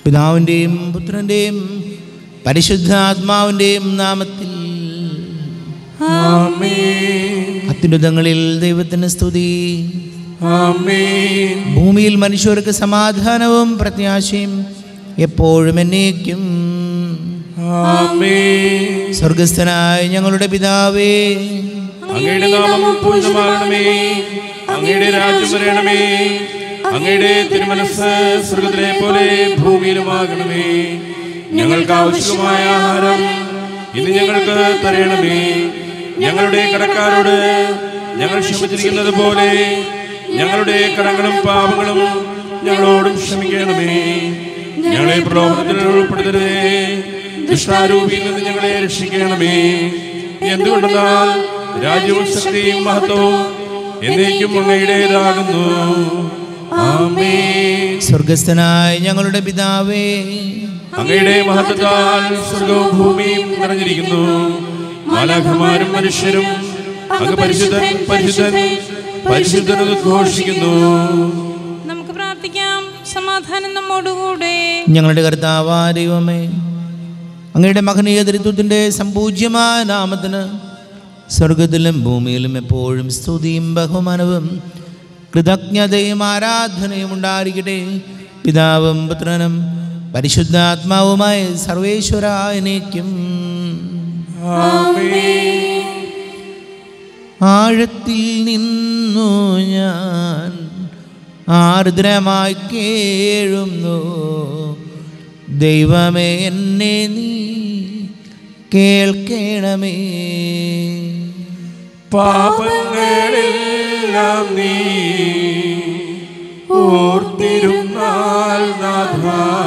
പിതാവിൻ്റെയും പുത്രൻ്റെയും പരിശുദ്ധാത്മാവിൻ്റെയും നാമത്തിൽ അത്യുന്നതങ്ങളിൽ ദൈവത്തിന് സ്തുതി ഭൂമിയിൽ മനുഷ്യർക്ക് സമാധാനവും പ്രത്യാശയും എപ്പോഴും എന്നേക്കും സ്വർഗസ്ഥനായ ഞങ്ങളുടെ പിതാവേ അങ്ങയുടെ നാമം പൂജിതമാകണമേ അങ്ങയുടെ രാജ്യം വരണമേ അങ്ങയുടെ തിരുമനസ് സ്വർഗത്തിലെ പോലെ ഭൂമിയിലുമാകണമേ ഞങ്ങൾക്ക് ആവശ്യമായ ആഹാരം ഇന്ന് ഞങ്ങൾക്ക് തരണമേ ഞങ്ങളുടെ കടക്കാരോട് ഞങ്ങൾ ക്ഷമിച്ചിരിക്കുന്നത് പോലെ ഞങ്ങളുടെ കടങ്ങളും പാപങ്ങളും ഞങ്ങളോടും ക്ഷമിക്കണമേ ഞങ്ങളെ പ്രലോഭനത്തിൽ ഉൾപ്പെടുത്തരുതേ ദുഷ്ടാരൂപിയിൽ നിന്ന് ഞങ്ങളെ രക്ഷിക്കണമേ എന്തുകൊണ്ടെന്നാൽ രാജ്യവും ശക്തിയും മഹത്വവും എന്നേക്കും അങ്ങയുടേതാകുന്നു ആമേ സ്വർഗസ്ഥനായ ഞങ്ങളുടെ പിതാവേ അങ്ങയുടെ മഹത്വത്താൽ സ്വർഗവും ഭൂമിയും നിറഞ്ഞിരിക്കുന്നു മാലാഖമാരും മനുഷ്യരും അങ്ങ് പരിശുദ്ധൻ പരിശുദ്ധൻ പരിശുദ്ധൻ എന്ന് ഘോഷിക്കുന്നു നമുക്ക് പ്രാർത്ഥിക്കാം സമാധാനം നമ്മോടുകൂടെ ഞങ്ങളുടെ കർത്താവാ ദൈവമേ അങ്ങയുടെ മഹനീയ ദരിത്വത്തിൻ്റെ സമ്പൂജ്യമായ നാമത്തിന് സ്വർഗത്തിലും ഭൂമിയിലും എപ്പോഴും സ്തുതിയും ബഹുമാനവും കൃതജ്ഞതയും ആരാധനയും ഉണ്ടായിരിക്കട്ടെ പിതാവും പുത്രനും പരിശുദ്ധാത്മാവുമായ സർവേശ്വരായനേക്കും ആഴത്തിൽ നിന്നു ഞാൻ ആർദ്രമായി കേഴുന്നു ദൈവമേ എന്നെ നീ കേൾക്കണമേ പാപങ്ങളെല്ലാം നീ ഓർത്തിരുന്നാൽ നാഥ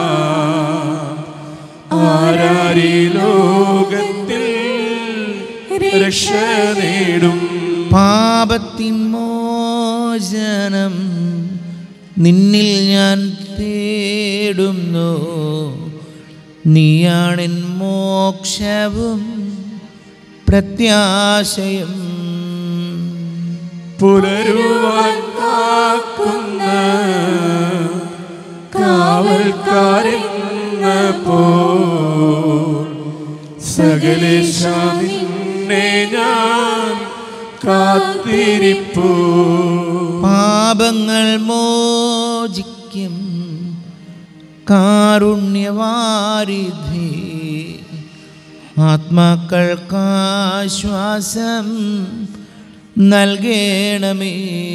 ആരാരി ലോകത്തിൽ രക്ഷ നേടും പാപത്തിൻ മോചനം നിന്നിൽ ഞാൻ തേടുന്നു നീയാണെൻ മോക്ഷവും പ്രത്യാശയും പുലരുവാൻ കാക്കുന്ന കാവൽക്കാരെന്ന പോ സകലേശ നിന്നെ ഞാൻ കാത്തിരിപ്പൂ പാപങ്ങൾ മോചിക്കും കാരുണ്യവാരിധി ആത്മാക്കൾക്കാശ്വാസം നൽകണമേ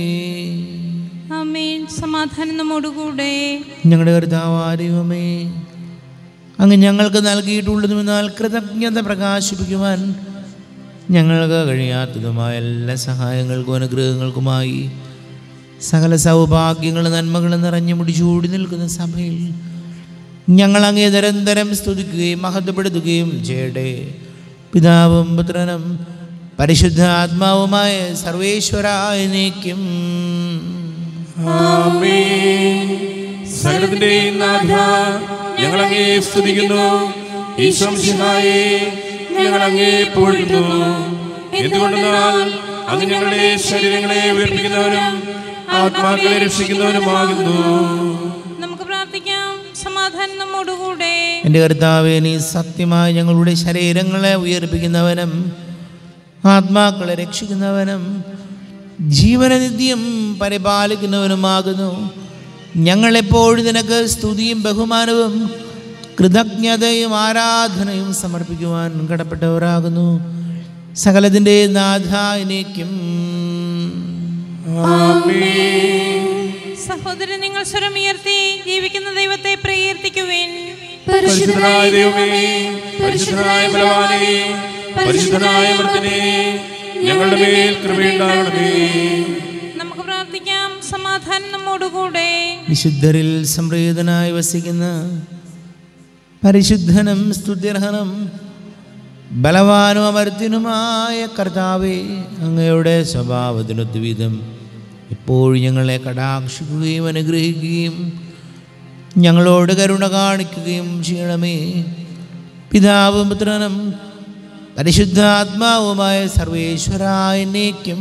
ആമേൻ സമാധാനം നമ്മോടുകൂടെ ഞങ്ങളുടെ കർത്താവാരിവമേ അങ്ങ് ഞങ്ങൾക്ക് നൽകിയിട്ടുള്ളതുമെന്നാൽ കൃതജ്ഞത പ്രകാശിപ്പിക്കുവാൻ ഞങ്ങൾക്ക് കഴിയാത്തതുമായ എല്ലാ സഹായങ്ങൾക്കും അനുഗ്രഹങ്ങൾക്കുമായി സകല സൗഭാഗ്യങ്ങളും നന്മകളും നിറഞ്ഞു മുടിച്ചൂടി നിൽക്കുന്ന സഭയിൽ ഞങ്ങൾ അങ്ങേ നിരന്തരം സ്തുതിക്കുകയും മഹത്വപ്പെടുത്തുകയും ചെയ്യട്ടെ പിതാവും പുത്രനും പരിശുദ്ധ ആത്മാവുമായ സർവേശ്വരായനേക്കും ആമേൻ സകലത്തിന്റെയും നാഥ ഞങ്ങൾ അങ്ങേ സ്തുതിക്കുന്നു ഈശ്വംസിഹായെ ഞങ്ങൾ അങ്ങേ പോഴുന്നു എന്തുകൊണ്ടെന്നാൽ അങ്ങ് ഞങ്ങളുടെ ശരീരങ്ങളെ ഉയർപ്പിക്കുന്നവനും ആത്മാക്കളെ രക്ഷിക്കുന്നവനുമാകുന്നു നമുക്ക് പ്രാർത്ഥിക്കാം സമാധാനം നമ്മോടുകൂടെ എൻ്റെ കർത്താവെ നീ സത്യമായി ഞങ്ങളുടെ ശരീരങ്ങളെ ഉയർപ്പിക്കുന്നവനും ആത്മാക്കളെ രക്ഷിക്കുന്നവനും ജീവനനിത്യം പരിപാലിക്കുന്നവനുമാകുന്നു ഞങ്ങളെപ്പോഴും നിനക്ക് സ്തുതിയും ബഹുമാനവും കൃതജ്ഞതയും ആരാധനയും സമർപ്പിക്കുവാൻ കടപ്പെട്ടവരാകുന്നു സകലത്തിൻ്റെ നാഥായനേക്കും സഹോദരൻ നിങ്ങൾ സ്വരമുയർത്തി ജീവിക്കുന്ന ദൈവത്തെ പ്രകീർത്തിക്കുവിൻ പരിശുദ്ധനായ ദൈവമേ പരിശുദ്ധനായ ബലവാനേ പരിശുദ്ധനായ മൃത്തിനെ ഞങ്ങളുടെ മേൽ കൃപയുണ്ടാകണമേ നമുക്ക് പ്രാർത്ഥിക്കാം സമാധാനം നമ്മോടുകൂടെ വിശുദ്ധരിൽ സംപ്രീതനായി വസിക്കുന്ന പരിശുദ്ധനും സ്തുത്യർഹനും ബലവാനും അമർത്തിനുമായ കർത്താവെ അങ്ങയുടെ സ്വഭാവത്തിനൊത്തു വിധം എപ്പോഴും ഞങ്ങളെ കടാക്ഷിക്കുകയും അനുഗ്രഹിക്കുകയും ഞങ്ങളോട് കരുണ കാണിക്കുകയും ചെയ്യണമേ പിതാവും പുത്രനും പരിശുദ്ധാത്മാവുമായ സർവേശ്വരായനേക്കും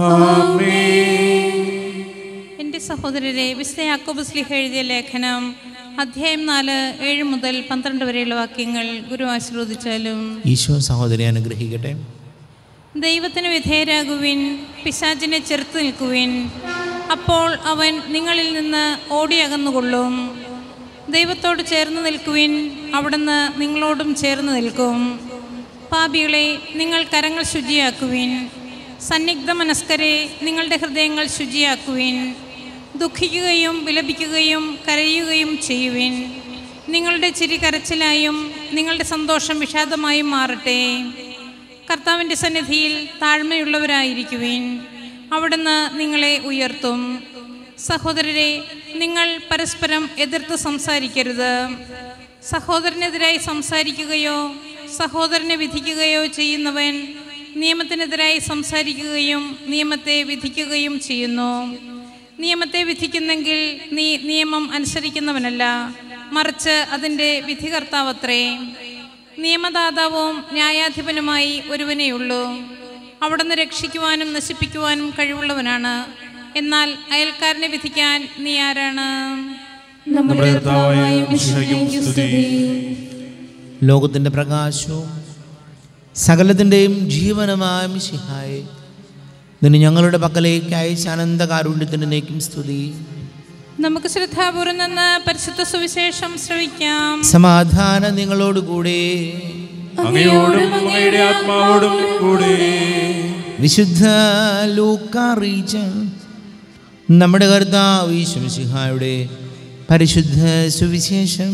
എൻ്റെ സഹോദരരെ വിശുദ്ധ യാക്കോബ് സ്ലിഹ എഴുതിയ ലേഖനം അധ്യായം നാല് ഏഴ് മുതൽ പന്ത്രണ്ട് വരെയുള്ള വാക്യങ്ങൾ ഗുരു ആശീർവദിച്ചാലും ഈശോ സഹോദരി അനുഗ്രഹിക്കട്ടെ ദൈവത്തിന് വിധേയരാകുവിൻ പിശാചിനെ ചെറുത്ത് നിൽക്കുവിൻ അപ്പോൾ അവൻ നിങ്ങളിൽ നിന്ന് ഓടിയകന്നുകൊള്ളും ദൈവത്തോട് ചേർന്ന് നിൽക്കുവിൻ അവിടുന്ന് നിങ്ങളോടും ചേർന്ന് നിൽക്കും പാപികളെ നിങ്ങൾ കരങ്ങൾ ശുചിയാക്കുവിൻ സന്നിഗ്ധ മനസ്കരെ നിങ്ങളുടെ ഹൃദയങ്ങൾ ശുചിയാക്കുവിൻ ദുഃഖിക്കുകയും വിലപിക്കുകയും കരയുകയും ചെയ്യുവിൻ നിങ്ങളുടെ ചിരി കരച്ചിലായും നിങ്ങളുടെ സന്തോഷം വിഷാദമായും മാറട്ടെ കർത്താവിൻ്റെ സന്നിധിയിൽ താഴ്മയുള്ളവരായിരിക്കുവിൻ അവിടുന്ന് നിങ്ങളെ ഉയർത്തും സഹോദരരെ നിങ്ങൾ പരസ്പരം എതിർത്ത് സംസാരിക്കരുത് സഹോദരനെതിരായി സംസാരിക്കുകയോ സഹോദരനെ വിധിക്കുകയോ ചെയ്യുന്നവൻ നിയമത്തിനെതിരായി സംസാരിക്കുകയും നിയമത്തെ വിധിക്കുകയും ചെയ്യുന്നു നിയമത്തെ വിധിക്കുന്നെങ്കിൽ നീ നിയമം അനുസരിക്കുന്നവനല്ല മറിച്ച് അതിൻ്റെ വിധികർത്താവത്രേ നിയമദാതാവും ന്യായാധിപനുമായി ഒരുവനേയുള്ളൂ അവിടുന്ന് രക്ഷിക്കുവാനും നശിപ്പിക്കുവാനും കഴിവുള്ളവനാണ് എന്നാൽ അയൽക്കാരനെ വിധിക്കാൻ നീ ആരാണ് നമ്മുടെ കർത്താവായ മിശിഹായ്ക്കും സ്തുതി ലോകത്തിൻ്റെ പ്രകാശവും സകലത്തിൻ്റെയും ജീവനമായ മിശിഹായെ നിന്നെ ഞങ്ങളുടെ പക്കലേക്ക് അയച്ച അനന്തകാരുണ്യത്തിൻ്റെ നേക്കും സ്തുതി നമുക്ക് ശ്രദ്ധാപൂർവം നിന്ന് പരിശുദ്ധ സുവിശേഷം ശ്രവിക്കാം സമാധാനം നിങ്ങളോടുകൂടെ അങ്ങയോടും അങ്ങയുടെ ആത്മാവോടും കൂടെ വിശുദ്ധ ലൂക്കാറീച്ച നമ്മുടെ കർത്താവ് ഈശ്വസിഹായുടെ പരിശുദ്ധ സുവിശേഷം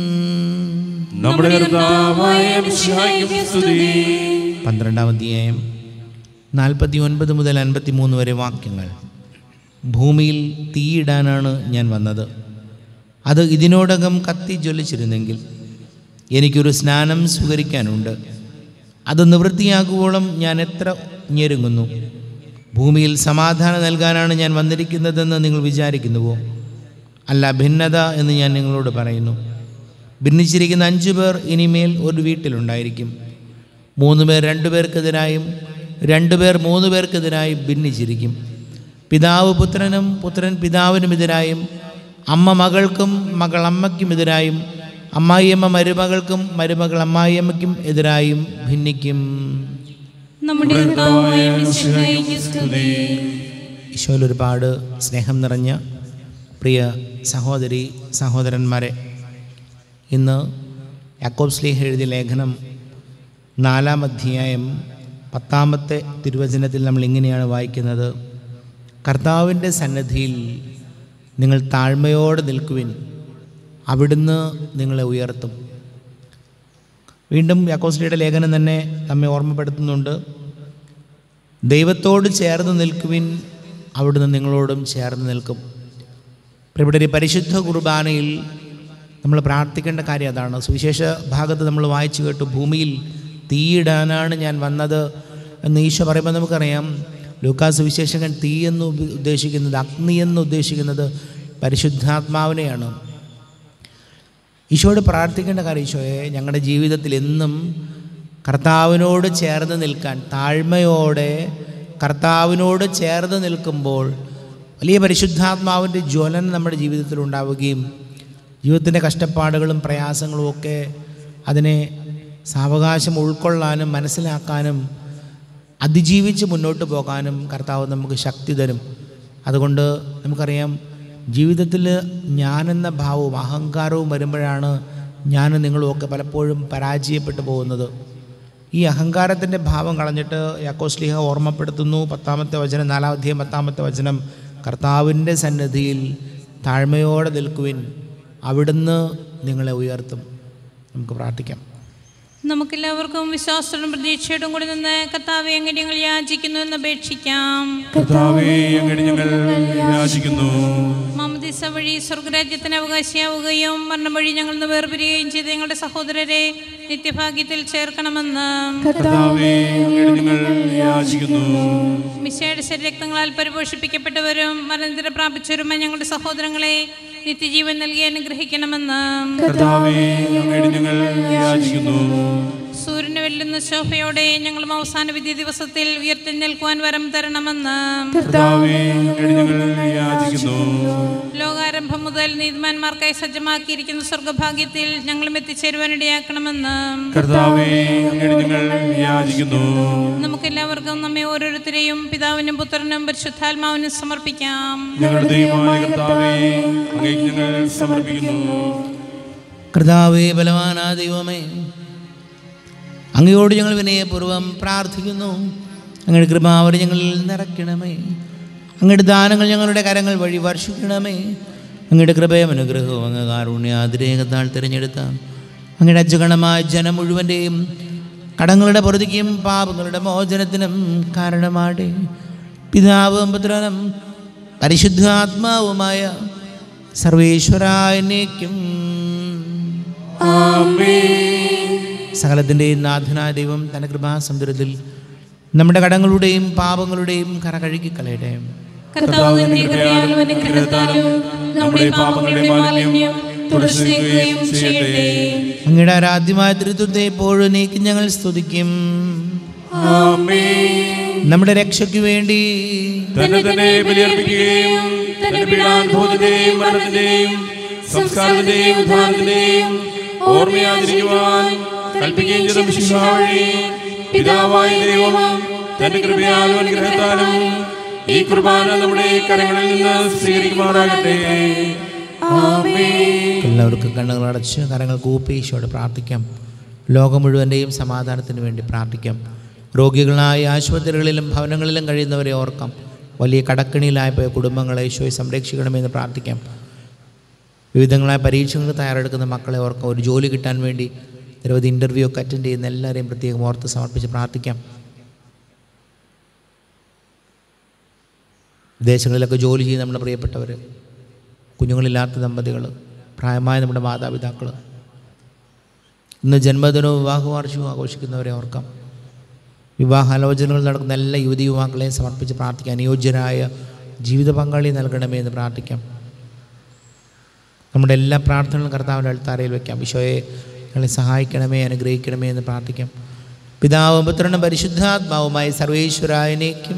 നമ്മുടെ കർത്താവായ മിശിഹായ്ക്കും സ്തുതി പന്ത്രണ്ടാം അധ്യായം നാൽപ്പത്തി ഒൻപത് മുതൽ അൻപത്തി മൂന്ന് വരെ വാക്യങ്ങൾ ഭൂമിയിൽ തീയിടാനാണ് ഞാൻ വന്നത് അത് ഇതിനോടകം കത്തി ജ്വലിച്ചിരുന്നെങ്കിൽ എനിക്കൊരു സ്നാനം സ്വീകരിക്കാനുണ്ട് അത് നിവൃത്തിയാകുവോളം ഞാൻ എത്ര ഞെരുങ്ങുന്നു ഭൂമിയിൽ സമാധാനം നൽകാനാണ് ഞാൻ വന്നിരിക്കുന്നതെന്ന് നിങ്ങൾ വിചാരിക്കുന്നുവോ അല്ല ഭിന്നത എന്ന് ഞാൻ നിങ്ങളോട് പറയുന്നു ഭിന്നിച്ചിരിക്കുന്ന അഞ്ചു പേർ ഇനിമേൽ ഒരു വീട്ടിലുണ്ടായിരിക്കും മൂന്ന് പേർ രണ്ടു പേർക്കെതിരായും രണ്ടു പേർ മൂന്ന് പേർക്കെതിരായും ഭിന്നിച്ചിരിക്കും പിതാവ് പുത്രനും പുത്രൻ പിതാവിനുമെതിരായും അമ്മ മകൾക്കും മകൾ അമ്മയ്ക്കുമെതിരായും അമ്മായിയമ്മ മരുമകൾക്കും മരുമകൾ അമ്മായിയമ്മയ്ക്കും എതിരായും ഭിന്നിക്കും നമ്മുടെ കർത്താവായ മിശിഹായ്ക്ക് സ്തുതി ഈശോയിൽ ഒരുപാട് സ്നേഹം നിറഞ്ഞ പ്രിയ സഹോദരി സഹോദരന്മാരെ ഇന്ന് യാക്കോബ് സ്ലീഹ എഴുതിയ ലേഖനം നാലാം അധ്യായം പത്താമത്തെ തിരുവചനത്തിൽ നമ്മൾ ഇങ്ങനെയാണ് വായിക്കുന്നത് കർത്താവിൻ്റെ സന്നദ്ധിയിൽ നിങ്ങൾ താഴ്മയോടെ നിൽക്കുവിൻ അവിടുന്ന് നിങ്ങളെ ഉയർത്തും വീണ്ടും യാക്കോസ്ലിയുടെ ലേഖനം തന്നെ നമ്മെ ഓർമ്മപ്പെടുത്തുന്നുണ്ട് ദൈവത്തോട് ചേർന്ന് നിൽക്കുവിൻ അവിടുന്ന് നിങ്ങളോടും ചേർന്ന് നിൽക്കും ഇവിടെ പരിശുദ്ധ കുർബാനയിൽ നമ്മൾ പ്രാർത്ഥിക്കേണ്ട കാര്യം അതാണ് സുവിശേഷ ഭാഗത്ത് നമ്മൾ വായിച്ചു കേട്ടു ഭൂമിയിൽ തീയിടാനാണ് ഞാൻ വന്നത് എന്ന് ഈശോ പറയുമ്പോൾ നമുക്കറിയാം ലൂക്കാസ് സുവിശേഷകൻ തീ എന്ന് ഉപ- ഉദ്ദേശിക്കുന്നത് അഗ്നി എന്ന് ഉദ്ദേശിക്കുന്നത് പരിശുദ്ധാത്മാവിനെയാണ് ഈശോയോട് പ്രാർത്ഥിക്കേണ്ട കാര്യം ഈശോയെ ഞങ്ങളുടെ ജീവിതത്തിൽ എന്നും കർത്താവിനോട് ചേർന്ന് നിൽക്കാൻ താഴ്മയോടെ കർത്താവിനോട് ചേർന്ന് നിൽക്കുമ്പോൾ വലിയ പരിശുദ്ധാത്മാവിൻ്റെ ജ്വലനം നമ്മുടെ ജീവിതത്തിൽ ഉണ്ടാവുകയും ജീവിതത്തിൻ്റെ കഷ്ടപ്പാടുകളും പ്രയാസങ്ങളും ഒക്കെ അതിനെ സാവകാശം ഉൾക്കൊള്ളാനും മനസ്സിലാക്കാനും അതിജീവിച്ച് മുന്നോട്ട് പോകാനും കർത്താവ് നമുക്ക് ശക്തി തരും അതുകൊണ്ട് നമുക്കറിയാം ജീവിതത്തിൽ ഞാനെന്ന ഭാവവും അഹങ്കാരവും വരുമ്പോഴാണ് ഞാനും നിങ്ങളും ഒക്കെ പലപ്പോഴും പരാജയപ്പെട്ടു പോകുന്നത് ഈ അഹങ്കാരത്തിൻ്റെ ഭാവം കളഞ്ഞിട്ട് യാക്കോസ്ലിഹ ഓർമ്മപ്പെടുത്തുന്നു പത്താമത്തെ വചനം നാലാം അധ്യായം പത്താമത്തെ വചനം കർത്താവിൻ്റെ സന്നിധിയിൽ താഴ്മയോടെ നിൽക്കുവിൻ അവിടുന്ന് നിങ്ങളെ ഉയർത്തും നമുക്ക് പ്രാർത്ഥിക്കാം നമുക്കെല്ലാവർക്കും വിശ്വാസത്തോടും പ്രതീക്ഷയോടും കൂടി നിന്ന് കർത്താവെ എങ്ങനെ ഞങ്ങൾ യാചിക്കുന്നു എന്ന് അപേക്ഷിക്കാം കർത്താവേ അങ്ങയുടെ ഞങ്ങൾ യാചിക്കുന്നു മാമദിസ വഴി സ്വർഗരാജ്യത്തിന് അവകാശിയാവുകയും മരണം വഴി ഞങ്ങൾ നിന്ന് വേർപിരിയുകയും ചെയ്ത ഞങ്ങളുടെ സഹോദരരെ നിത്യഭാഗ്യത്തിൽ ചേർക്കണമെന്ന് കർത്താവേ അങ്ങയുടെ ഞങ്ങൾ യാചിക്കുന്നു മിശയുടെ ശരീരക്തങ്ങളാൽ പരിപോഷിപ്പിക്കപ്പെട്ടവരും മരണനിര പ്രാപിച്ചവരുമായ ഞങ്ങളുടെ സഹോദരങ്ങളെ നിത്യജീവൻ നൽകി അനുഗ്രഹിക്കണമെന്ന് കർത്താവേ അങ്ങയുടെ ഞങ്ങൾ യാചിക്കുന്നു സൂര്യന് വെല്ലുന്ന ശോഭയോടെ ഞങ്ങളും അവസാന വിധി ദിവസത്തിൽ ഉയർത്തെഴുന്നേൽക്കുവാൻ വരം തരണമെന്ന് കർത്താവേ അങ്ങയുടെ ഞങ്ങൾ യാചിക്കുന്നു ലോകാരംഭം ആരംഭം മുതൽ നീതിമാന്മാർക്കായി സജ്ജമാക്കിയിരിക്കുന്ന സ്വർഗഭാഗ്യത്തിൽ ഞങ്ങളും എത്തിച്ചേരുവാനിടയാക്കണമെന്ന് കർത്താവേ അങ്ങയുടെ ഞങ്ങൾ യാചിക്കുന്നു നമുക്കെല്ലാവർക്കും നമ്മെ ഓരോരുത്തരെയും പിതാവിനും പുത്രനും പരിശുദ്ധാത്മാവിനും സമർപ്പിക്കാം ഞങ്ങളുടെ ദൈവമായ കർത്താവേ അങ്ങേക്ക് ഞങ്ങൾ സമർപ്പിക്കുന്നു കർത്താവേ ബലവാനാ ദൈവമേ അങ്ങയോട് ഞങ്ങൾ വിനയപൂർവ്വം പ്രാർത്ഥിക്കുന്നു അങ്ങയുടെ കൃപാവരി ഞങ്ങളിൽ നിറയ്ക്കണമേ അങ്ങയുടെ ദാനങ്ങൾ ഞങ്ങളുടെ കരങ്ങൾ വഴി വർഷിക്കണമേ അങ്ങയുടെ കൃപയും അനുഗ്രഹവും അങ്ങ് കാരുണ്യാതിരേകത്താൽ തിരഞ്ഞെടുത്ത അങ്ങയുടെ അജഗണമായ ജനം മുഴുവൻ്റെയും കടങ്ങളുടെ പൊറുതിക്കും പാപങ്ങളുടെ മോചനത്തിനും കാരണമാടെ പിതാവും പുത്രനും പരിശുദ്ധാത്മാവുമായ സർവേശ്വരായനേക്കും സകലത്തിൻ്റെയും നാഥനായ ദൈവം തൻ്റെ കൃപാസമുദ്രത്തിൽ നമ്മുടെ കടങ്ങളുടെയും പാപങ്ങളുടെയും കര കഴുകി കളയട്ടെ കർത്താവിന്റെ കൃപയാലും അനുഗ്രഹത്താലും നമ്മുടെ പാപങ്ങളുടെ മാലിന്യം തുടച്ചുനീക്കുകയും ചെയ്യട്ടെ അങ്ങയുടെ ആരാധ്യമായ തൃത്വത്തെ എപ്പോഴും നീക്കി ഞങ്ങൾ സ്തുതിക്കും നമ്മുടെ രക്ഷയ്ക്ക് വേണ്ടി തന്നെ തന്നെ ബലിയർപ്പിക്കുകയും തന്റെ പീഡാനുഭവത്തിന്റെയും മരണത്തിന്റെയും സംസ്കാരത്തിന്റെയും ഉദ്ധാനത്തിന്റെയും ഓർമ്മയാചരിക്കുവാൻ കൽപ്പിക്കുകയും ചെയ്ത വിശുദ്ധ വഴി പിതാവായ ദൈവം തന്റെ കൃപയാലും അനുഗ്രഹത്താലും ഈ കുർബാന നമ്മുടെ കരങ്ങളിൽ നിന്ന് സ്വീകരിക്കുമാറാകട്ടെ എല്ലാവർക്കും കണ്ണുകൾ അടച്ച് കരങ്ങൾ കൂപ്പി ഈശോയോട് പ്രാർത്ഥിക്കാം ലോകം മുഴുവൻ്റെയും സമാധാനത്തിന് വേണ്ടി പ്രാർത്ഥിക്കാം രോഗികളായ ആശുപത്രികളിലും ഭവനങ്ങളിലും കഴിയുന്നവരെ ഓർക്കാം വലിയ കടക്കണിയിലായ പോയ കുടുംബങ്ങളെ ഈശോയെ സംരക്ഷിക്കണമെന്ന് പ്രാർത്ഥിക്കാം വിവിധങ്ങളായ പരീക്ഷകൾക്ക് തയ്യാറെടുക്കുന്ന മക്കളെ ഓർക്കാം ഒരു ജോലി കിട്ടാൻ വേണ്ടി നിരവധി ഇൻ്റർവ്യൂ ഒക്കെ അറ്റൻഡ് ചെയ്യുന്ന എല്ലാവരെയും പ്രത്യേകം ഓർത്ത് സമർപ്പിച്ച് പ്രാർത്ഥിക്കാം വിദേശങ്ങളിലൊക്കെ ജോലി ചെയ്യുന്ന നമ്മുടെ പ്രിയപ്പെട്ടവർ കുഞ്ഞുങ്ങളില്ലാത്ത ദമ്പതികൾ പ്രായമായ നമ്മുടെ മാതാപിതാക്കൾ ഇന്ന് ജന്മദിനവും വിവാഹ വാർഷികവും ആഘോഷിക്കുന്നവരെ ഓർക്കാം വിവാഹാലോചനകൾ നടക്കുന്ന എല്ലാ യുവതി യുവാക്കളെയും സമർപ്പിച്ച് പ്രാർത്ഥിക്കാം അനുയോജ്യരായ ജീവിത പങ്കാളി നൽകണമേ എന്ന് പ്രാർത്ഥിക്കാം നമ്മുടെ എല്ലാ പ്രാർത്ഥനകളും കർത്താവിൻ്റെ അൾത്താരയിൽ വയ്ക്കാം ഈശോയെ ഞങ്ങളെ സഹായിക്കണമേ അനുഗ്രഹിക്കണമേ എന്ന് പ്രാർത്ഥിക്കാം പിതാവും പുത്രനും പരിശുദ്ധാത്മാവുമായി സർവേശ്വരായനേക്കും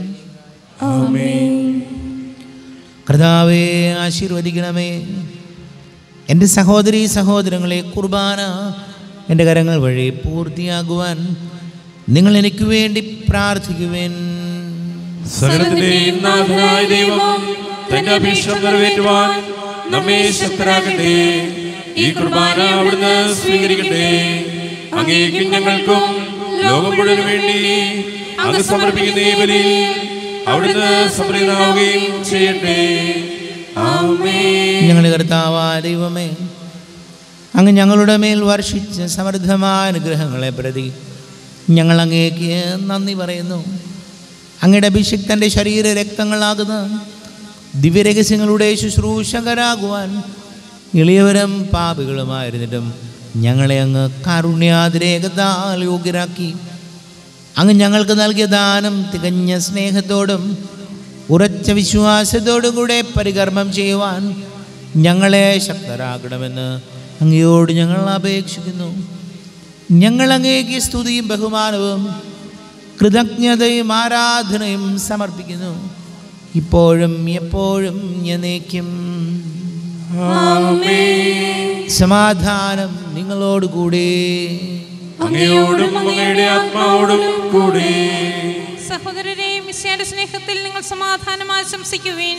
കർത്താവെ ആശീർവദിക്കണമേ എൻ്റെ സഹോദരി സഹോദരങ്ങളെ കുർബാന എൻ്റെ കരങ്ങൾ വഴി പൂർത്തിയാകുവാൻ നിങ്ങൾ എനിക്ക് വേണ്ടി പ്രാർത്ഥിക്കുവേൻ സകലത്തിന്റെയും നാഥനായ ദൈവം തന്റെ അഭീഷ്ടം നിറവേറ്റുവാൻ നമ്മെ ശക്തരാക്കട്ടെ ഈ കുർബാന അവിടുന്ന് സ്വീകരിക്കട്ടെ അങ്ങേക്കും ഞങ്ങൾക്കും ലോകം മുഴുവനും വേണ്ടി അങ്ങ് സമർപ്പിക്കുന്ന ഈ ബലിയിൽ അവിടുന്ന് സമൃദ്ധനാവുകയും ചെയ്യട്ടെ ആമേൻ ഞങ്ങളുടെ കർത്താവാ ദൈവമേ അങ്ങ് ഞങ്ങളുടെ മേൽ വർഷിച്ച സമൃദ്ധമായ അനുഗ്രഹങ്ങളെ പ്രതി ഞങ്ങൾ അങ്ങേക്ക് നന്ദി പറയുന്നു അങ്ങയുടെ അഭിഷിക്തൻ്റെ ശരീര രക്തങ്ങളാകുന്ന ദിവ്യരഹസ്യങ്ങളുടെ ശുശ്രൂഷകരാകുവാൻ എളിയവരും പാപികളുമായിരുന്നിട്ടും ഞങ്ങളെ അങ്ങ് കാരുണ്യാതിരേകതാൽ യോഗ്യരാക്കി അങ്ങ് ഞങ്ങൾക്ക് നൽകിയ ദാനം തികഞ്ഞ സ്നേഹത്തോടും ഉറച്ച വിശ്വാസത്തോടും കൂടെ പരികർമ്മം ചെയ്യുവാൻ ഞങ്ങളെ ശക്തരാക്കണമെന്ന് അങ്ങയോട് ഞങ്ങൾ അപേക്ഷിക്കുന്നു ഞങ്ങൾ അങ്ങേക്ക് സ്തുതിയും ബഹുമാനവും കൃതജ്ഞതയും ആരാധനയും സമർപ്പിക്കുന്നു ഇപ്പോഴും എപ്പോഴും എന്നേക്കും സമാധാനം നിങ്ങളോടുകൂടി അങ്ങയോടും അങ്ങയുടെ ആത്മാവോടും കൂടെ സഹോദരരെ മിശയുടെ സ്നേഹത്തിൽ നിങ്ങൾ സമാധാനം ആശംസിക്കുവിൻ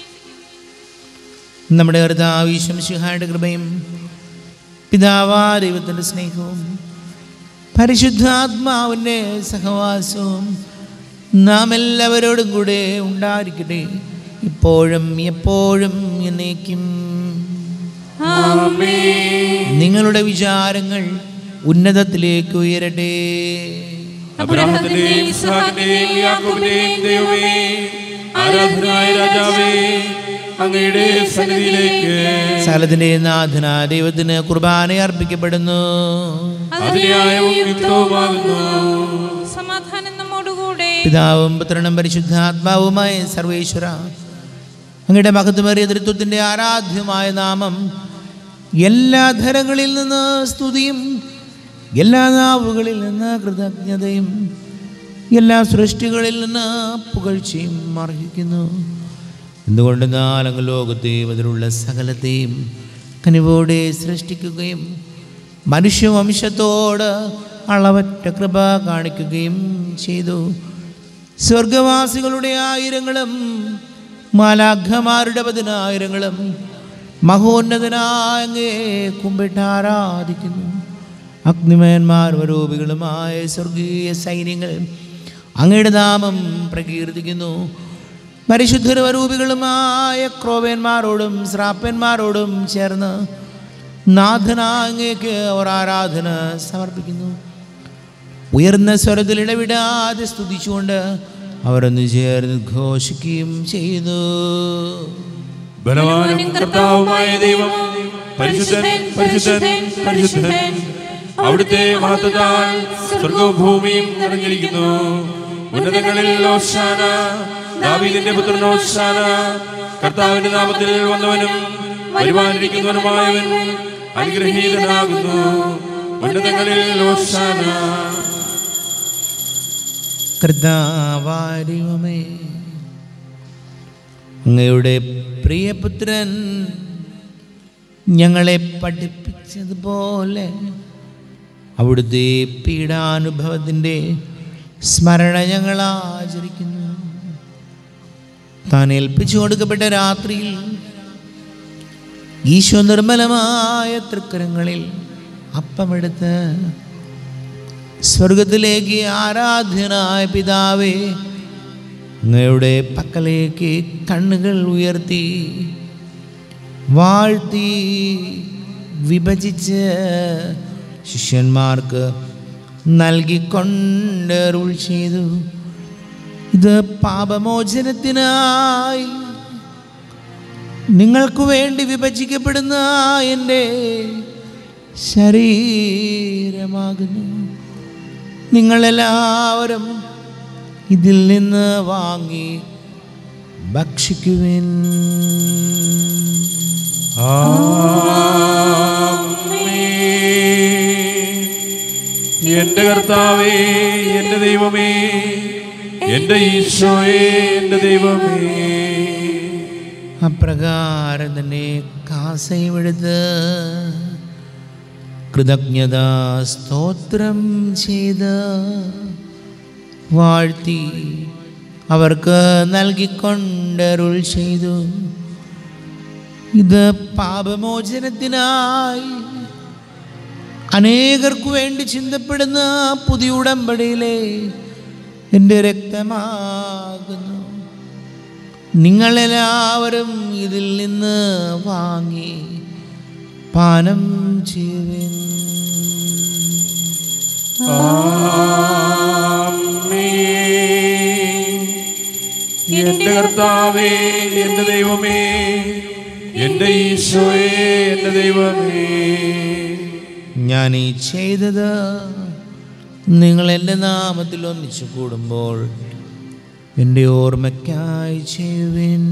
നമ്മുടെ കർത്താവീശം ശിഹായുടെ കൃപയും പിതാവാ ദൈവത്തിൻ്റെ സ്നേഹവും പരിശുദ്ധാത്മാവിൻ്റെ സഹവാസവും നാം എല്ലാവരോടും കൂടെ ഉണ്ടായിരിക്കട്ടെ ഇപ്പോഴും എപ്പോഴും എന്നേക്കും നിങ്ങളുടെ വിചാരങ്ങൾ ഉന്നതത്തിലേക്ക് ഉയരട്ടെ അബ്രാഹത്തിന്റെയും ഇസ്ഹാക്കിന്റെയും യാക്കോബിന്റെയും ദൈവമേ ആരാധനായ രാജാവേ അങ്ങയുടെ സന്നിധിയിലേക്ക് സകലത്തിൻ്റെ നാഥന ദൈവത്തിന് കുർബാന അർപ്പിക്കപ്പെടുന്നു അതിന്യായവും യുക്തവുമാകുന്നു സമാധാനം നമ്മോടുകൂടെ പിതാവും പുത്രനും പരിശുദ്ധാത്മാവുമായ സർവേശ്വര അങ്ങയുടെ മഹത്വമേറിയ തൃത്വത്തിൻ്റെ ആരാധ്യമായ നാമം എല്ലാ ധരങ്ങളിൽ നിന്ന് സ്തുതിയും എല്ലാ നാവുകളിൽ നിന്ന് കൃതജ്ഞതയും എല്ലാ സൃഷ്ടികളിൽ നിന്ന് പുകഴ്ചയും അർഹിക്കുന്നു എന്തുകൊണ്ടെന്നാൽ അങ്ങ് ലോകത്തെയും അതിലുള്ള സകലത്തെയും കനിവോടെ സൃഷ്ടിക്കുകയും മനുഷ്യവംശത്തോട് അളവറ്റ കൃപ കാണിക്കുകയും ചെയ്തു സ്വർഗവാസികളുടെ ആയിരങ്ങളും മാലാഘമാരുടെ പതിനായിരങ്ങളും മഹോന്നതനായ അങ്ങേ കുമ്പിട്ട് ആരാധിക്കുന്നു അഗ്നിമയന്മാർ വരൂപികളുമായ സ്വർഗീയ സൈന്യങ്ങൾ അങ്ങയുടെ നാമം പ്രകീർത്തിക്കുന്നു പരിശുദ്ധരൂപികളുമായ ക്രോവേന്മാരോടും ശ്രാപ്പന്മാരോടും ചേർന്ന് നാഥനാങ്ങേക്ക് അവർ ആരാധന സമർപ്പിക്കുന്നു ഉയർന്ന സ്വരത്തിൽ ഇടവിടാതെ സ്തുതിച്ചുകൊണ്ട് അവരൊന്ന് ചേർന്ന് ഘോഷിക്കുകയും ചെയ്യുന്നു ബലവാനും കർത്താവുമായ ദൈവം പരിശുദ്ധൻ പരിശുദ്ധൻ പരിശുദ്ധൻ അവിടുത്തെ മഹത്വത്താൽ സ്വർഗവും ഭൂമിയും നിറഞ്ഞിരിക്കുന്നു ഉന്നതങ്ങളിൽ ഓശാന ദാവീദിന്റെ പുത്രൻ ഓശാന കർത്താവിന്റെ നാമത്തിൽ വന്നവനും വരുവാനിരിക്കുന്നവനുമായവൻ അനുഗ്രഹീതനാകുന്നു ഉന്നതങ്ങളിൽ ഓശാന കർത്താവാരിവമേ അങ്ങയുടെ പ്രിയപുത്രൻ ഞങ്ങളെ പഠിപ്പിച്ചതുപോലെ അവിടുത്തെ പീഡാനുഭവത്തിൻ്റെ സ്മരണ ഞങ്ങൾ ആചരിക്കുന്നു താൻ ഏൽപ്പിച്ചു കൊടുക്കപ്പെട്ട രാത്രിയിൽ ഈശോ നിർമ്മലമായ തൃക്കരങ്ങളിൽ അപ്പമെടുത്ത് സ്വർഗത്തിലേക്ക് ആരാധ്യനായ പിതാവേ അങ്ങയുടെ പക്കലേക്ക് കണ്ണുകൾ ഉയർത്തി വാഴ്ത്തി വിഭജിച്ച് ശിഷ്യന്മാർക്ക് നൽകിക്കൊണ്ട് അരുൾ ചെയ്തു ഇത് പാപമോചനത്തിനായി നിങ്ങൾക്ക് വേണ്ടി വിഭജിക്കപ്പെടുന്ന എൻ്റെ ശരീരമാകുന്നു നിങ്ങളെല്ലാവരും ഇതിൽ നിന്ന് വാങ്ങി ഭക്ഷിക്കുവിൻ എന്റെ കർത്താവേ എന്റെ ദൈവമേ എന്റെ ഈശോയെ എന്റെ ദൈവമേ അപ്രകാരം തന്നെ കാസയും എടുത്ത് കൃതജ്ഞതാ സ്തോത്രം ചെയ്ത് വാഴ്ത്തി അവർക്ക് നൽകിക്കൊണ്ടരുൾ ചെയ്തു ഇത് പാപമോചനത്തിനായി അനേകർക്കു വേണ്ടി ചിന്തപ്പെടുന്ന പുതിയ ഉടമ്പടിയിലെ എൻ്റെ രക്തമാകുന്നു നിങ്ങളെല്ലാവരും ഇതിൽ നിന്ന് വാങ്ങി പാനം ചെയ്യുവിൻ എന്റെ കർത്താവേ എന്റെ ദൈവമേ എന്റെ ഈശോയെ എന്റെ ദൈവമേ ഞാൻ ഈ ചെയ്തത് നിങ്ങൾ എൻ്റെ നാമത്തിൽ ഒന്നിച്ചു കൂടുമ്പോൾ എൻ്റെ ഓർമ്മയ്ക്കായി ചെയ്യുവിൻ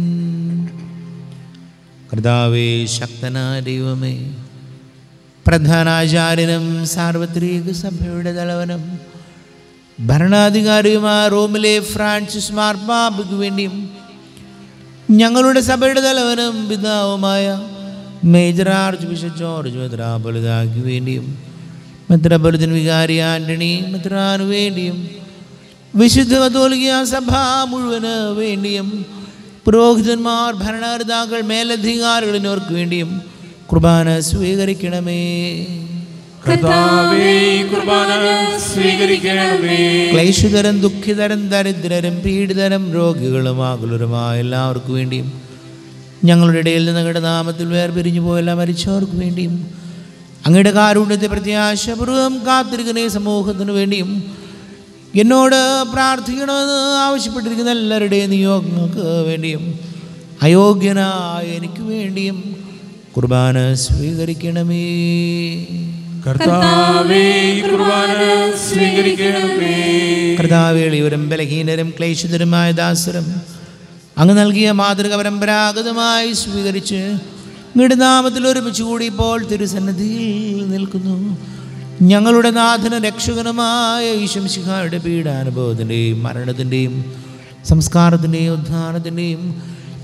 കർത്താവേ ശക്തനായ ദൈവമേ പ്രധാനാചാര്യനും സാർവത്രിക സഭയുടെ തലവനും ഭരണാധികാരിയുമായ റോമിലെ ഫ്രാൻസിസ് മാർപ്പാപ്പയ്ക്ക് വേണ്ടിയും ഞങ്ങളുടെ സഭയുടെ തലവനും പിതാവുമായ മേജർ ആർച്ച് ബിഷപ്പ് ജോർജ് മെത്രാപൊലിതാക്ക് വേണ്ടിയും മെത്രാപൊലിതൻ വികാരി ആന്റണി മെത്രാന് വേണ്ടിയും വിശുദ്ധ കത്തോലിക്ക സഭ മുഴുവന് വേണ്ടിയും പുരോഹിതന്മാർ ഭരണകർത്താക്കൾ മേലധികാരികൾ എന്നിവർക്ക് വേണ്ടിയും കുർബാന സ്വീകരിക്കണമേ കർത്താവേ ഈ കുർബാന സ്വീകരിക്കണമേ ക്ലേശുതരം ദുഃഖിതരം ദരിദ്രരും പീഡിതരും രോഗികളും ആകുലരുമായ എല്ലാവർക്കും വേണ്ടിയും ഞങ്ങളുടെ ഇടയിൽ നിന്ന് അങ്ങയുടെ നാമത്തിൽ വേർപിരിഞ്ഞു പോയെല്ലാം മരിച്ചവർക്ക് വേണ്ടിയും അങ്ങയുടെ കാരുണ്യത്തെ പ്രത്യാശപൂർവ്വം കാത്തിരിക്കുന്ന ഈ സമൂഹത്തിന് വേണ്ടിയും എന്നോട് പ്രാർത്ഥിക്കണമെന്ന് ആവശ്യപ്പെട്ടിരിക്കുന്ന എല്ലാവരുടെയും നിയോഗങ്ങൾക്ക് വേണ്ടിയും അയോഗ്യനായ എനിക്ക് വേണ്ടിയും കുർബാന സ്വീകരിക്കണമേ കർത്താവേ ഈ കുർബാന സ്വീകരിക്കണമേ കർത്താവേളിയവരും ബലഹീനരും ക്ലേശിതരുമായ ദാസരും അങ്ങ് നൽകിയ മാതൃക പരമ്പരാഗതമായി സ്വീകരിച്ച് അങ്ങയുടെ നാമത്തിൽ ഒരുമിച്ച് കൂടി ഇപ്പോൾ തിരുസന്നിധിയിൽ നിൽക്കുന്നു ഞങ്ങളുടെ നാഥന രക്ഷകനുമായ ഈശംശിഖായുടെ പീഡാനുഭവത്തിൻ്റെയും മരണത്തിൻ്റെയും സംസ്കാരത്തിൻ്റെയും ഉദ്ധാനത്തിൻ്റെയും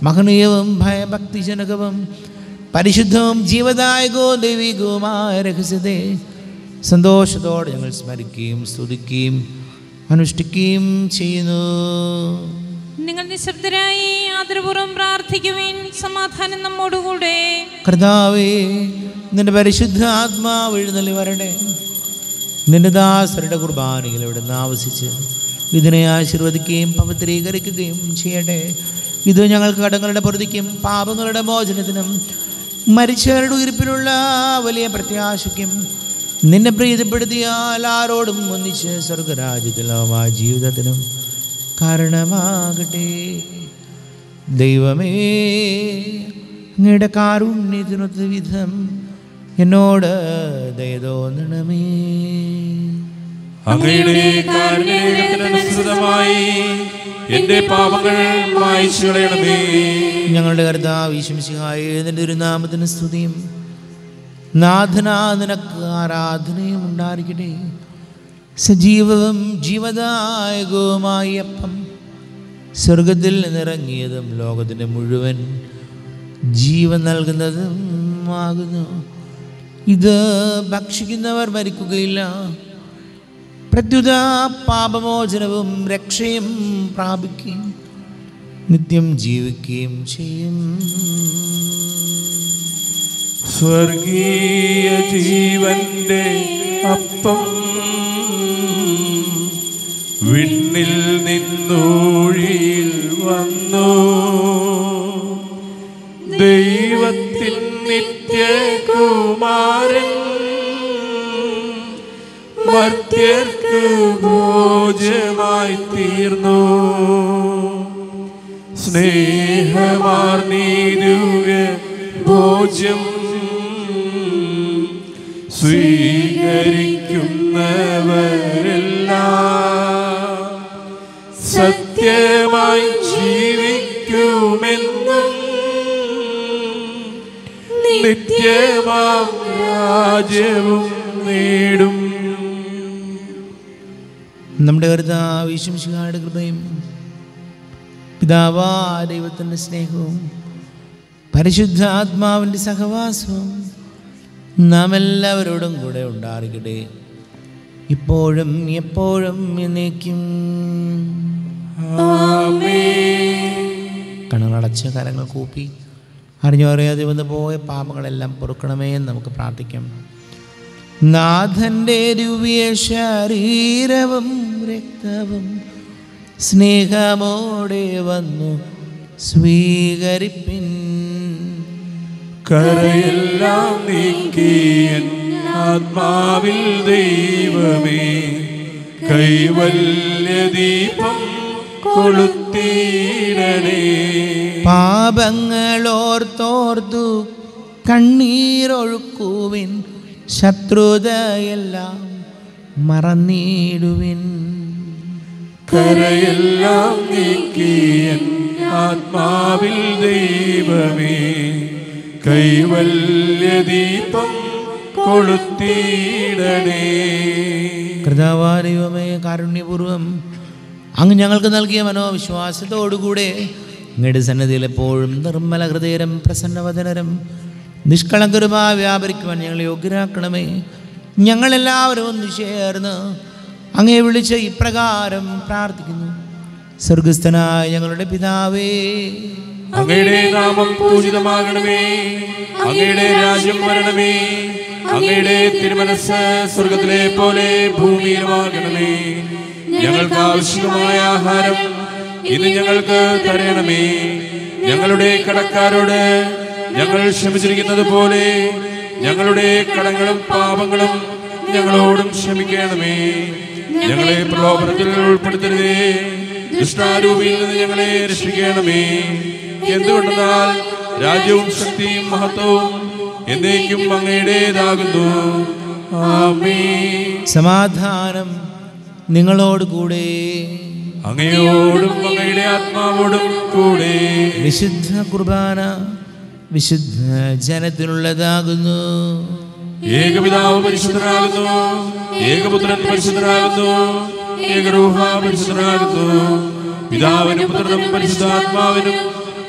മഹനീയവും ഭയഭക്തിജനകവും പരിശുദ്ധവും ജീവദായകവും ദൈവികവുമായ രഹസ്യത്തെ സന്തോഷത്തോടെ ഞങ്ങൾ സ്മരിക്കുകയും സ്തുതിക്കുകയും അനുഷ്ഠിക്കുകയും ചെയ്യുന്നു നിങ്ങൾ നിശബ്ദരായി ആദരപൂർവ്വം പ്രാർത്ഥിക്കുവിൻ സമാധാനം നമ്മോടുകൂടെ കർത്താവേ നിന്റെ പരിശുദ്ധ ആത്മാവ് എഴുന്നള്ളി വരട്ടെ നിന്റെ ദാസരുടെ കുർബാനയിൽ ഇവിടെ നിന്ന് ആവസിച്ച് ഇതിനെ ആശീർവദിക്കുകയും പവിത്രീകരിക്കുകയും ചെയ്യട്ടെ ഇത് ഞങ്ങൾക്ക് കടങ്ങളുടെ പൊറുതിക്കും പാപങ്ങളുടെ മോചനത്തിനും മരിച്ചവരുടെ ഉയർപ്പിനുള്ള വലിയ പ്രത്യാശയ്ക്കും നിന്നെ പ്രീതിപ്പെടുത്തിയാൽ ആരോടും ഒന്നിച്ച് സ്വർഗരാജ്യത്തിലുമായ ജീവിതത്തിനും കാരണമാകട്ടെ ദൈവമേ അങ്ങയുടെ കാരുണ്യത്തിനൊത്ത വിധം എന്നോട് ദയ തോന്നണമേ അങ്ങയുടെ കാരുണ്യത്തിനനുസൃതമായി എന്റെ പാപങ്ങൾ മായ്ച്ചു കളയണമേ ഞങ്ങളുടെ കർത്താവ് ഈശംസിഹായ നിന്റെ ഒരു നാമത്തിന് സ്തുതിയും നാഥനാ നിനക്ക് ആരാധനയും ഉണ്ടായിരിക്കട്ടെ സജീവവും ജീവദായകവുമായ അപ്പം സ്വർഗത്തിൽ നിന്നിറങ്ങിയതും ലോകത്തിന് മുഴുവൻ ജീവൻ നൽകുന്നതും ആകുന്നു ഇത് ഭക്ഷിക്കുന്നവർ മരിക്കുകയില്ല പ്രത്യുത പാപമോചനവും രക്ഷയും പ്രാപിക്കുകയും നിത്യം ജീവിക്കുകയും ചെയ്യും സ്വർഗീയ ജീവന്റെ അപ്പം വിണ്ണിൽ നിന്നൂഴിയിൽ വന്നു ദൈവത്തിൻ നിത്യകുമാരൻ മർത്യർക്ക് ഭോജമായി തീർന്നു സ്നേഹമാർന്നീരുക ഭോജ്യം സ്വീകരിക്കുന്നവരെല്ലാം സത്യമായി ജീവിക്കുമെന്നും നിത്യമാം രാജ്യവും നേടും നമ്മുടെ കർത്താവ് ഈശംശിഹായുടെ കൃപയും പിതാവാ ദൈവത്തിൻ്റെ സ്നേഹവും പരിശുദ്ധാത്മാവിൻ്റെ സഹവാസവും നാം എല്ലാവരോടും കൂടെ ഉണ്ടായിരിക്കട്ടെ ഇപ്പോഴും എപ്പോഴും എന്നേക്കും കണ്ണുകളടച്ച് കരങ്ങൾ കൂപ്പി അറിഞ്ഞോ അറിയാതെ വന്ന് പോയ പാപങ്ങളെല്ലാം പൊറുക്കണമേ എന്ന് നമുക്ക് പ്രാർത്ഥിക്കാം നാഥൻ്റെ ദിവ്യ ശരീരവും രക്തവും സ്നേഹമോടെ വന്നു സ്വീകരിപ്പിൻ കരയെല്ലാം നീക്കിയൻ ആത്മാവിൽ ദൈവമേ കൈവല്യ ദീപം കൊളുത്തീരണേ പാപങ്ങളോർത്തോർത്തു കണ്ണീരൊഴുക്കുവിൻ ശത്രുതയെല്ലാം മറന്നിടുവിൻ കരയെല്ലാം നീക്കിയൻ ആത്മാവിൽ ദൈവമേ കൈവല്യ ദീപം കൊളുത്തീടണേ കൃതാവാദൈവമേ കാരുണ്യപൂർവം അങ്ങ് ഞങ്ങൾക്ക് നൽകിയ മനോവിശ്വാസത്തോടുകൂടെ അങ്ങയുടെ സന്നദ്ധിയിൽ എപ്പോഴും നിർമ്മല ഹൃദയരം പ്രസന്നവദനരം നിഷ്കളങ്കരുമായി വ്യാപരിക്കുവാൻ ഞങ്ങളെ യോഗ്യരാക്കണമേ ഞങ്ങളെല്ലാവരും ഒന്ന് ചേർന്ന് അങ്ങയെ വിളിച്ച് ഇപ്രകാരം പ്രാർത്ഥിക്കുന്നു സ്വർഗസ്ഥനായ ഞങ്ങളുടെ പിതാവേ അങ്ങയുടെ നാമം പൂജിതമാകണമേ അങ്ങയുടെ രാജ്യം വരണമേ അങ്ങയുടെ തിരുമനസ് സ്വർഗത്തിലെ പോലെ ഭൂമിയിലുമാകണമേ ഞങ്ങൾക്ക് ആവശ്യമായ ആഹാരം ഇന്ന് ഞങ്ങൾക്ക് തരണമേ ഞങ്ങളുടെ കടക്കാരോട് ഞങ്ങൾ ക്ഷമിച്ചിരിക്കുന്നത് പോലെ ഞങ്ങളുടെ കടങ്ങളും പാപങ്ങളും ഞങ്ങളോടും ക്ഷമിക്കണമേ ഞങ്ങളെ പ്രലോഭനത്തിൽ ഉൾപ്പെടുത്തരുതേ ദുഷ്ടാരൂപിയിൽ നിന്ന് ഞങ്ങളെ രക്ഷിക്കണമേ എന്തുകൊണ്ടെന്നാൽ രാജ്യവും ശക്തിയും മഹത്വവും എന്നേക്കും അങ്ങയുടേതാകുന്നു ആമേ സമാധാനം നിങ്ങളോട് കൂടെ അങ്ങയോടും അങ്ങയുടെ ആത്മാവോടും കൂടെ വിശുദ്ധ കുർബാന വിശുദ്ധ ജനത്തിനുള്ളതാകുന്നു ഏകപിതാവ് പരിശുദ്ധനാകുന്നു ഏകപുത്രൻ പരിശുദ്ധനാകുന്നു ഏകരൂഹ പരിശുദ്ധനാകുന്നു പിതാവിനും പുത്രനും പരിശുദ്ധാത്മാവിനും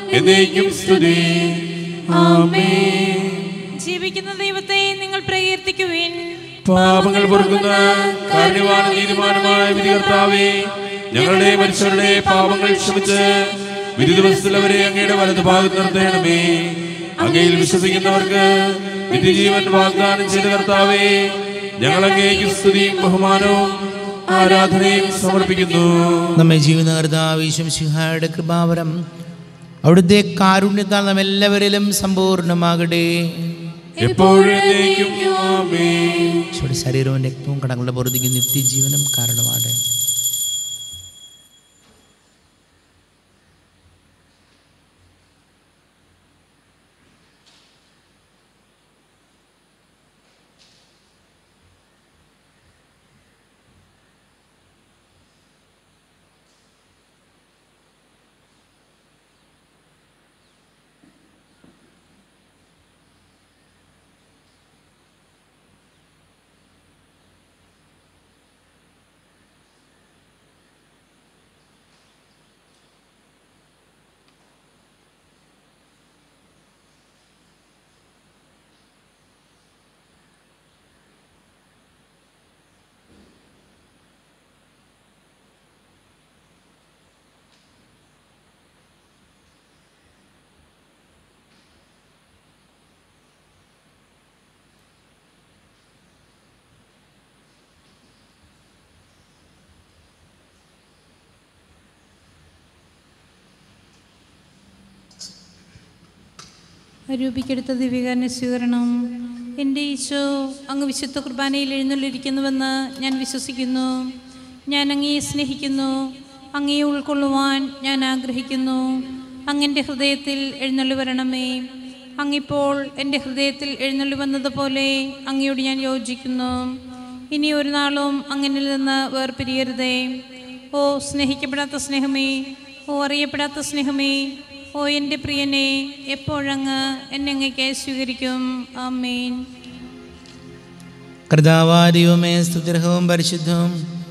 എന്നേക്കും സ്തുതി ആമേൻ ജീവിക്കുന്ന ദൈവത്തെ നിങ്ങൾ പ്രകീർത്തിക്കുവിൻ പാപങ്ങൾ പൊറുക്കുന്ന കാരണവാന നീതിമാനമായ വിധികർത്താവേ ഞങ്ങളുടെ മനുഷ്യരുടെ പാപങ്ങൾ ക്ഷമിച്ച് വിധി ദിവസത്തിൽ അവരെ അങ്ങയുടെ വലതു ഭാഗത്ത് നിർത്തേണമേ അങ്ങയിൽ വിശ്വസിക്കുന്നവർക്ക് നിത്യജീവൻ വാഗ്ദാനം ചെയ്ത കർത്താവേ ഞങ്ങൾ അങ്ങേക്ക് സ്തുതിയും ബഹുമാനവും ആരാധനയും സമർപ്പിക്കുന്നു നമ്മെ ജീവിതകർത്താവിശ്വം സിഹായുടെ കൃപാവരം അവിടുത്തെ കാരുണ്യത്താൽ നാം എല്ലാവരിലും സമ്പൂർണ്ണമാകട്ടെ എപ്പോഴും എന്നേക്കും ആമേൻ ഈശോയുടെ ശരീരവും രക്തവും കടങ്ങളുടെ പുറത്തേക്ക് നിത്യജീവനം കാരണമാണ് രൂപിക്കെടുത്ത ദിവ്യകാരനെ സ്വീകരണം എൻ്റെ ഈശോ അങ്ങ് വിശുദ്ധ കുർബാനയിൽ എഴുന്നള്ളിരിക്കുന്നുവെന്ന് ഞാൻ വിശ്വസിക്കുന്നു ഞാൻ അങ്ങയെ സ്നേഹിക്കുന്നു അങ്ങയെ ഉൾക്കൊള്ളുവാൻ ഞാൻ ആഗ്രഹിക്കുന്നു അങ്ങെൻ്റെ ഹൃദയത്തിൽ എഴുന്നള്ളി വരണമേ അങ്ങിപ്പോൾ എൻ്റെ ഹൃദയത്തിൽ എഴുന്നള്ളി വന്നതുപോലെ അങ്ങയോട് ഞാൻ യോജിക്കുന്നു ഇനി ഒരു നാളും അങ്ങനിൽ നിന്ന് വേർപിരിയരുതേ ഓ സ്നേഹിക്കപ്പെടാത്ത സ്നേഹമേ ഓ അറിയപ്പെടാത്ത സ്നേഹമേ ഓ എൻ്റെ പ്രിയനെ എപ്പോഴങ്ങ് എന്നെ അങ്ങേക്ക് സ്വീകരിക്കും ആമേൻ കർത്താവാദിയുമേ സ്തുതിർഹവും പരിശുദ്ധവും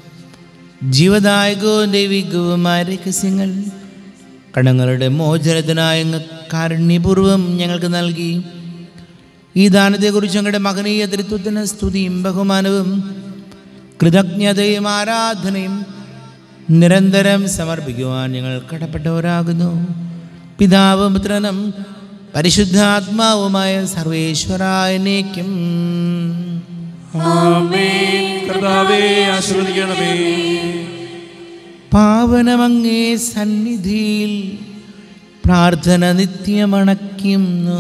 ജീവദായകവും ദൈവികവുമായ രഹസ്യങ്ങൾ കടങ്ങളുടെ മോചനത്തിനായ അങ്ങ് കാരുണ്യപൂർവ്വം ഞങ്ങൾക്ക് നൽകി ഈ ദാനത്തെക്കുറിച്ച് ഞങ്ങളുടെ മകനീയ തൃത്വത്തിന് സ്തുതിയും ബഹുമാനവും കൃതജ്ഞതയും ആരാധനയും നിരന്തരം സമർപ്പിക്കുവാൻ ഞങ്ങൾ കടപ്പെട്ടവരാകുന്നു പിതാവും പുത്രനും പരിശുദ്ധാത്മാവുമായ സർവേശ്വരായനേക്കും ആമേൻ കർത്താവേ ആശീർവദിക്കണമേ പാവനമങ്ങേ സന്നിധിയിൽ പ്രാർത്ഥന നിത്യമണയ്ക്കുന്നു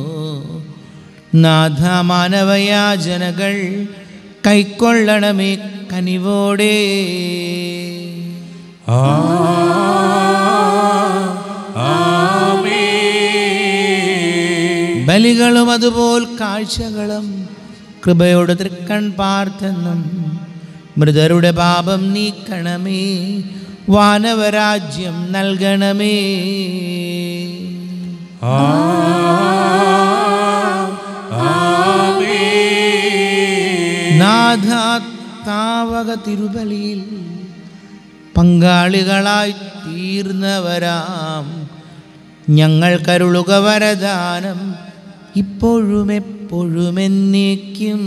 നാഥ മാനവയാചനകൾ കൈക്കൊള്ളണമേ കനിവോടെ ആ ആമേൻ ബലികളും അതുപോൽ കാഴ്ചകളും കൃപയോട് തൃക്കൺ പാർത്തെന്നും മൃതരുടെ പാപം നീക്കണമേ വാനവരാജ്യം നൽകണമേ ആ ആമേൻ നാഥാത്താവക തിരുബലിയിൽ പങ്കാളികളായി തീർന്നവരാം ഞങ്ങൾ കരുളുക വരദാനം ഇപ്പോഴും എപ്പോഴും എന്നേക്കും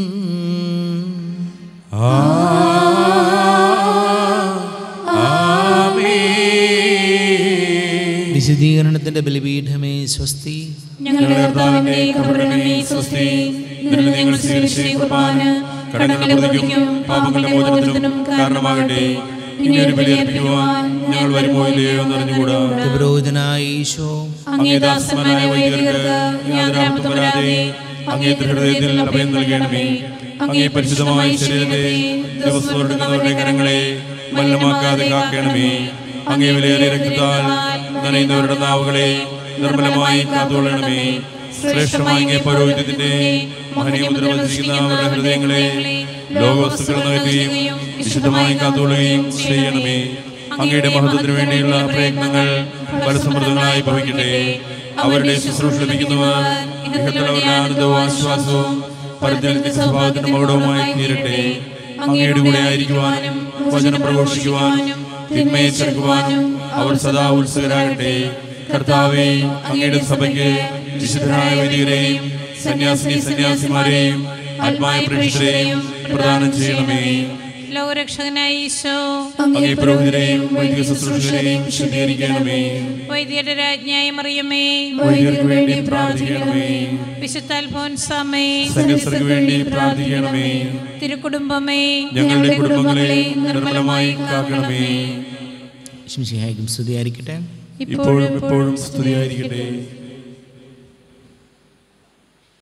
ആമേൻ വിശദീകരണത്തിന്റെ ബലിപീഠമേ സ്വസ്തി ഞങ്ങളുടെ കർത്താവിന്റെ കബറിടമേ സ്വസ്തി നിന്നിൽ ഞങ്ങൾ സ്വീകരിച്ച ഈ കുർബാന കടങ്ങളുടെ പ്രതിക്കും പാപങ്ങളുടെ മോചനത്തിനും കാരണമാകട്ടെ ഇനി ഒരു ബലിയർപ്പിക്കുവാൻ ഞങ്ങൾ വരുമോ ഇല്ലയോ എന്നറിഞ്ഞുകൂടാ പുരോഹിതനായ ഈശോ അങ്ങേ ദാസന്മാരായ വൈദികർക്ക് യാതൊരാപത്തും വരാതെ അങ്ങേ ഹൃദയത്തിൽ അഭയം നൽകണമേ അങ്ങേ പരിശുദ്ധമായ ശരീരത്തെ ദിവസം എടുക്കുന്നവരുടെ കരങ്ങളെ മലിനമാക്കാതെ കാക്കണമേ അങ്ങേ വിലയേറിയ രക്തത്താൽ നനയുന്നവരുടെ നാവുകളെ നിർമ്മലമായി കാത്തുകൊള്ളണമേ ശ്രേഷ്ഠമായ അങ്ങേ പൗരോഹിത്യത്തിന്റെ മഹനീയ മുദ്ര വധിച്ചിരിക്കുന്ന അവരുടെ ഹൃദയങ്ങളെ ലോകവസ്തുക്കൾ നൽകുകയും വിശുദ്ധമായി കാത്തുകൊള്ളുകയും ചെയ്യണമേ അങ്ങയുടെ മഹത്വത്തിന് വേണ്ടിയുള്ള പ്രയത്നങ്ങൾ ഫലസമൃദ്ധങ്ങളായി ഭവിക്കട്ടെ അവരുടെ ശുശ്രൂഷ ലഭിക്കുന്നവർ ഇഹത്തിലവരുടെ ആനന്ദവും ആശ്വാസവും പരത്തിൽ സ്വഭാവത്തിന്റെ മകുടവുമായി തീരട്ടെ അങ്ങയുടെ കൂടെ ആയിരിക്കുവാനും വചനം പ്രഘോഷിക്കുവാനും തിന്മയെ ചെറുക്കുവാനും അവർ സദാ ഉത്സുകരാകട്ടെ കർത്താവെ അങ്ങയുടെ സഭയ്ക്ക് വിശുദ്ധരായ വൈദികരെയും സന്യാസിനി സന്യാസിമാരെയും ആത്മായ പ്രേക്ഷിതരെയും പ്രദാനം ചെയ്യണമേ ലോകരക്ഷകനായ ഈശോ അങ്ങേ പുരോഹിതരെയും വൈദിക ശുശ്രൂഷകരെയും വിശദീകരിക്കണമേ വൈദ്യരുടെ രാജ്ഞിയായ മറിയമേ വൈദികർക്ക് വേണ്ടി പ്രാർത്ഥിക്കണമേ വിശുദ്ധ അൽഫോൻസാമേ സന്യസ്തർക്ക് വേണ്ടി പ്രാർത്ഥിക്കണമേ തിരുക്കുടുംബമേ ഞങ്ങളുടെ കുടുംബങ്ങളെ നിർമ്മലമായി കാക്കണമേ ശംസിഹായിക്കും സ്തുതിയായിരിക്കട്ടെ ഇപ്പോഴും എപ്പോഴും സ്തുതിയായിരിക്കട്ടെ